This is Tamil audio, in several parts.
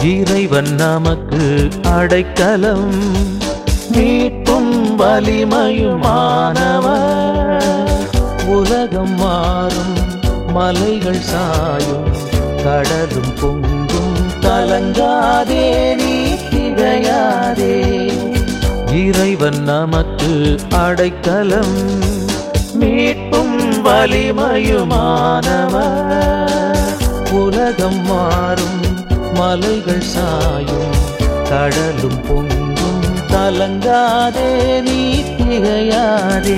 இறைவன் நமக்கு அடைக்கலம் மீட்பும் வலிமையுமானவர் உலகம் மாறும் மலைகள் சாயும் கடலும் பொங்கும் கலங்காதே நீ திகையாதே இறைவன் நமக்கு அடைக்கலம் மீட்பும் வலிமையுமானவர் உலகம் மாறும் மலைகள் சாயும் கடலும் பொங்கும் கலங்காதே நீ திகையாதே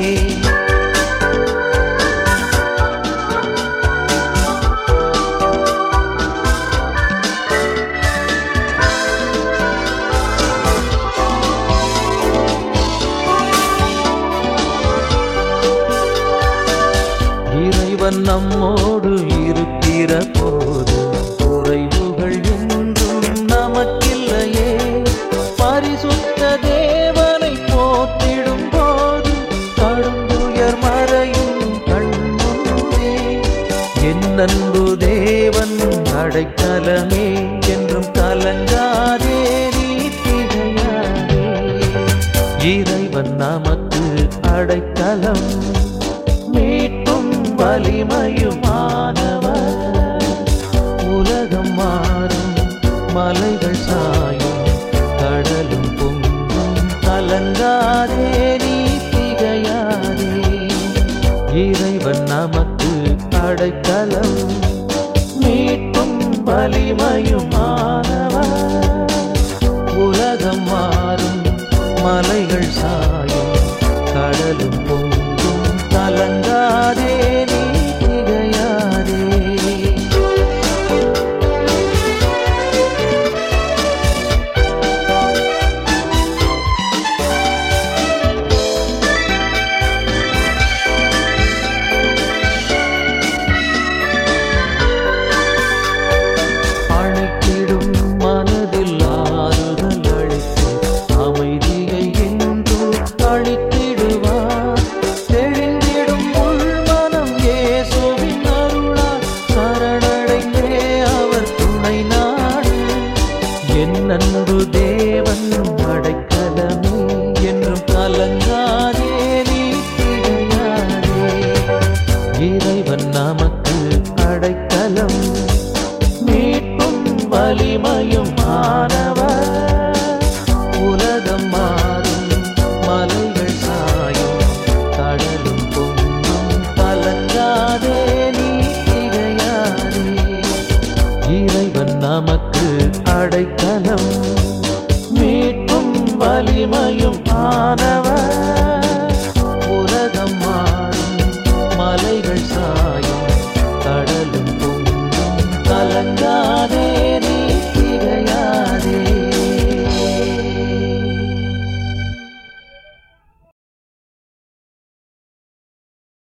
இறைவன் நம்மோடு இருக்கிற போது குறைவுகள் என்றும் நமக்கில்லையே பரிசுத்த தேவனை போற்றிடும் போது கடுந்துயர் மறையும் கண்முன்னே என் அன்பு தேவன் அடைக்கலமே என்றும் கலங்காதே நீ திகையாதே இறைவன் நமக்கு அடைக்கலம் மீட்பும் வலிமையுமானவர் உலகம் மாறும் மலைகள் சாயும் கடலும் பொங்கும் கலங்காதே நீ திகையாதே இறைவன் நமக்கு அடைக்கலம் மீட்பும் வலிமையுமானவர் உலகம் மாறும் மலைகள் சாயும் கடலும் பொங்கும் கலங்காதே நீ திகையாதே அழைத்திடும் மனதில் ஆறுதல் அளித்து அமைதியை என்றும் அளித்திடுவார் தெளிந்திடும் உள்மனம் இயேசுவின் அருளால் சரணடைந்தே அவர் துணை நாடு என் அன்பு தேவன் அடைக்கலமே என்றும் கலங்காதே நீ திகையாதே இறைவன் நமக்கு அடைக்கலம் மீட்பும் வலிமையும் ஆனவர் உலகம் மாறும் மலைகள் சாயும் கடலும் பொங்கும் கலங்காதே நீ திகையாதே இறைவன் நமக்கு அடைக்கலம் மீட்பும் வலிமையும் ஆனவர்